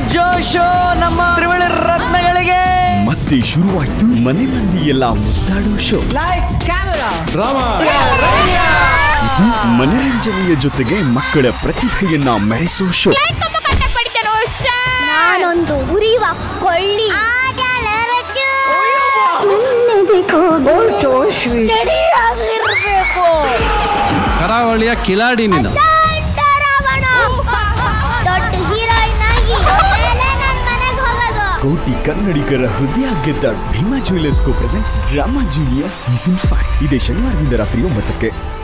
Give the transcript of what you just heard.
ಜೋಶು ನಮ್ಮ ತ್ರಿವಳಿ ರತ್ನಗಳಿಗೆ ಮತ್ತೆ ಶುರುವಾಯ್ತು ಮನೆ ಮಂದಿ ಎಲ್ಲ ಮುದ್ದಾಡೋ ಶೋ ಇದು ಮನರಂಜನೆಯ ಜೊತೆಗೆ ಮಕ್ಕಳ ಪ್ರತಿಭೆಯನ್ನ ಮೆರೆಸೋ ಶೋ ನಾನೊಂದು ಉರಿಯುವ ಕೊಳ್ಳಿ ರೆಡಿಯಾಗಿರ್ಬೇಕು ಕರಾವಳಿಯ ಕಿಲಾಡಿ ನೀನು ದೊಡ್ಡ ಹೀರೋಯಿನ್ ಆಗಿ ಮೇಲೆ ನನ್ ಮನೆಗ್ ಹೋಗೋದು ಕೋಟಿ ಕನ್ನಡಿಗರ ಹೃದಯ ಗೆದ್ದ Bhima jewellers co presents drama junior season five ಇದೇ ಶನಿವಾರದಿಂದ ರಾತ್ರಿ ಒಂಬತ್ತಕ್ಕೆ